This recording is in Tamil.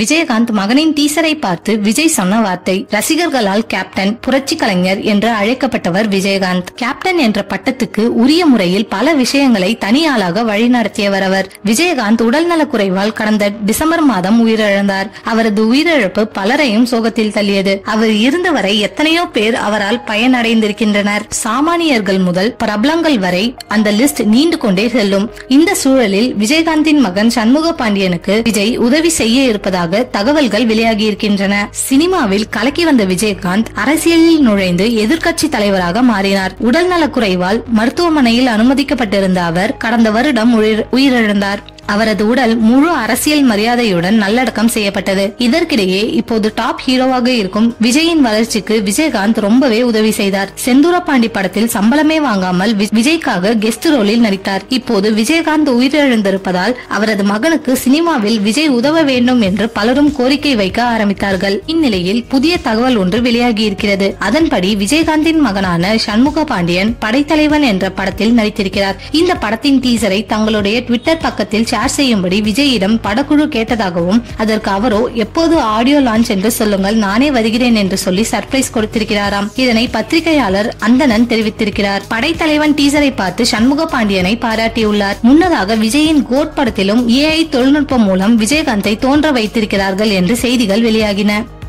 விஜயகாந்த் மகனின் டீசரை பார்த்து விஜய் சொன்ன வார்த்தை ரசிகர்களால் கேப்டன் புரட்சி கலைஞர் என்று அழைக்கப்பட்டவர் விஜயகாந்த் கேப்டன் என்ற பட்டத்துக்கு உரிய முறையில் பல விஷயங்களை தனியாளாக வழிநடத்தியவர் அவர் விஜயகாந்த் உடல்நலக் குறைவால் கடந்த டிசம்பர் மாதம் உயிரிழந்தார் அவரது உயிரிழப்பு பலரையும் சோகத்தில் தள்ளியது அவர் இருந்தவரை எத்தனையோ பேர் அவரால் பயனடைந்திருக்கின்றனர் சாமானியர்கள் முதல் பிரபலங்கள் வரை அந்த லிஸ்ட் நீண்டு கொண்டே செல்லும் இந்த சூழலில் விஜயகாந்தின் மகன் சண்முக பாண்டியனுக்கு விஜய் உதவி செய்ய இருப்பதாக தகவல்கள் வெளியாகி இருக்கின்றன சினிமாவில் கலக்கி வந்த விஜயகாந்த் அரசியலில் நுழைந்து எதிர்க்கட்சி தலைவராக மாறினார் உடல்நலக் குறைவால் மருத்துவமனையில் அனுமதிக்கப்பட்டிருந்த அவர் கடந்த வருடம் உயிர்- உயிரிழந்தார் அவரது உடல் முழு அரசியல் மரியாதையுடன் நல்லடக்கம் செய்யப்பட்டது இதற்கிடையே இப்போது டாப் ஹீரோவாக இருக்கும் விஜயின் வளர்ச்சிக்கு விஜயகாந்த் ரொம்பவே உதவி செய்தார் செந்தூரபாண்டி படத்தில் சம்பளமே வாங்காமல் வி- விஜய்க்காக கெஸ்ட் ரோலில் நடித்தார் இப்போது விஜயகாந்த் உயிரிழந்திருப்பதால் அவரது மகனுக்கு சினிமாவில் விஜய் உதவ வேண்டும் என்று பலரும் கோரிக்கை வைக்க ஆரம்பித்தார்கள் இந்நிலையில் புதிய தகவல் ஒன்று வெளியாகி இருக்கிறது அதன்படி விஜயகாந்தின் மகனான சண்முக பாண்டியன் படைத்தலைவன் என்ற படத்தில் நடித்திருக்கிறார் இந்த படத்தின் டீசரை தங்களுடைய ட்விட்டர் பக்கத்தில் ஷேர் செய்யும்படி விஜயிடம் படக்குழு கேட்டதாகவும் அதற்கு அவரோ எப்போது ஆடியோ லான்ச் என்று சொல்லுங்கள் நானே வருகிறேன் என்று சொல்லி சர்ப்ரைஸ் கொடுத்திருக்கிறாராம் இதனை பத்திரிகையாளர் அந்தணன் தெரிவித்திருக்கிறார் படைத்தலைவன் டீசரை பார்த்து சண்முக பாண்டியனை பாராட்டியுள்ளார் முன்னதாக விஜயின் கோட் படத்திலும் ஏஐ தொழில்நுட்பம் மூலம் விஜயகாந்தை தோன்ற வைத்திருக்கிறார்கள் என்று செய்திகள் வெளியாகின